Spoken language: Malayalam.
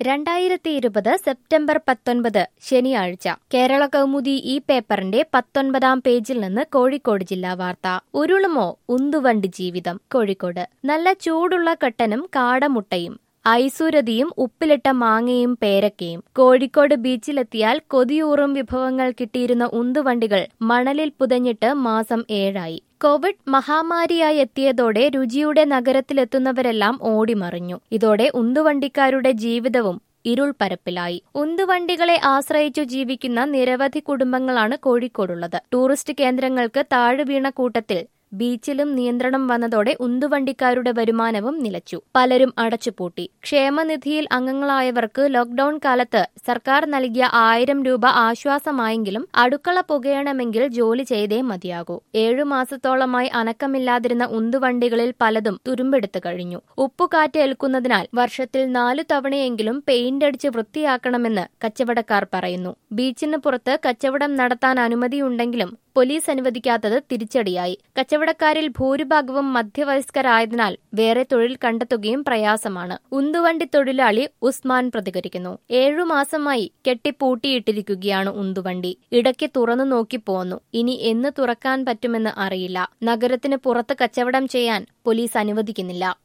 രണ്ടായിരത്തി ഇരുപത് സെപ്റ്റംബർ പത്തൊൻപത് ശനിയാഴ്ച കേരള കൗമുദി ഈ പേപ്പറിന്റെ പത്തൊൻപതാം പേജിൽ നിന്ന് കോഴിക്കോട് ജില്ലാ വാർത്ത ഉരുളുമോ ഉന്തുവണ്ടി ജീവിതം കോഴിക്കോട് നല്ല ചൂടുള്ള കട്ടനും കാടമുട്ടയും ഐസുരതിയും ഉപ്പിലിട്ട മാങ്ങയും പേരക്കയും കോഴിക്കോട് ബീച്ചിലെത്തിയാൽ കൊതിയൂറും വിഭവങ്ങൾ കിട്ടിയിരുന്ന ഉന്തുവണ്ടികൾ മണലിൽ പുതഞ്ഞിട്ട് മാസം ഏഴായി കോവിഡ് മഹാമാരിയായി എത്തിയതോടെ രുചിയുടെ നഗരത്തിലെത്തുന്നവരെല്ലാം ഓടിമറിഞ്ഞു ഇതോടെ ഉന്തുവണ്ടിക്കാരുടെ ജീവിതവും ഇരുൾ പരപ്പിലായി ഉന്തുവണ്ടികളെ ആശ്രയിച്ചു ജീവിക്കുന്ന നിരവധി കുടുംബങ്ങളാണ് കോഴിക്കോടുള്ളത് ടൂറിസ്റ്റ് കേന്ദ്രങ്ങൾക്ക് താഴുവീണ കൂട്ടത്തിൽ ബീച്ചിലും നിയന്ത്രണം വന്നതോടെ ഉന്തുവണ്ടിക്കാരുടെ വരുമാനവും നിലച്ചു പലരും അടച്ചുപൂട്ടി ക്ഷേമനിധിയിൽ അംഗങ്ങളായവർക്ക് ലോക്ഡൌൺ കാലത്ത് സർക്കാർ നൽകിയ ആയിരം രൂപ ആശ്വാസമായെങ്കിലും അടുക്കള പുകയണമെങ്കിൽ ജോലി ചെയ്തേ മതിയാകൂ ഏഴു മാസത്തോളമായി അനക്കമില്ലാതിരുന്ന ഉന്തുവണ്ടികളിൽ പലതും തുരുമ്പെടുത്തു കഴിഞ്ഞു ഉപ്പുകാറ്റ് ഏൽക്കുന്നതിനാൽ വർഷത്തിൽ നാലു തവണയെങ്കിലും പെയിന്റ് അടിച്ച് വൃത്തിയാക്കണമെന്ന് കച്ചവടക്കാർ പറയുന്നു ബീച്ചിന് പുറത്ത് കച്ചവടം നടത്താൻ അനുമതിയുണ്ടെങ്കിലും പോലീസ് അനുവദിക്കാത്തത് തിരിച്ചടിയായി കച്ചവടക്കാരിൽ ഭൂരിഭാഗവും മധ്യവയസ്കരായതിനാൽ വേറെ തൊഴിൽ കണ്ടെത്തുകയും പ്രയാസമാണ് ഉന്തുവണ്ടി തൊഴിലാളി ഉസ്മാൻ പ്രതികരിക്കുന്നു ഏഴു മാസമായി കെട്ടിപ്പൂട്ടിയിട്ടിരിക്കുകയാണ് ഉന്തുവണ്ടി ഇടയ്ക്ക് തുറന്നു നോക്കി പോന്നു ഇനി എന്ന് തുറക്കാൻ പറ്റുമെന്ന് അറിയില്ല നഗരത്തിന് പുറത്ത് കച്ചവടം ചെയ്യാൻ പോലീസ് അനുവദിക്കുന്നില്ല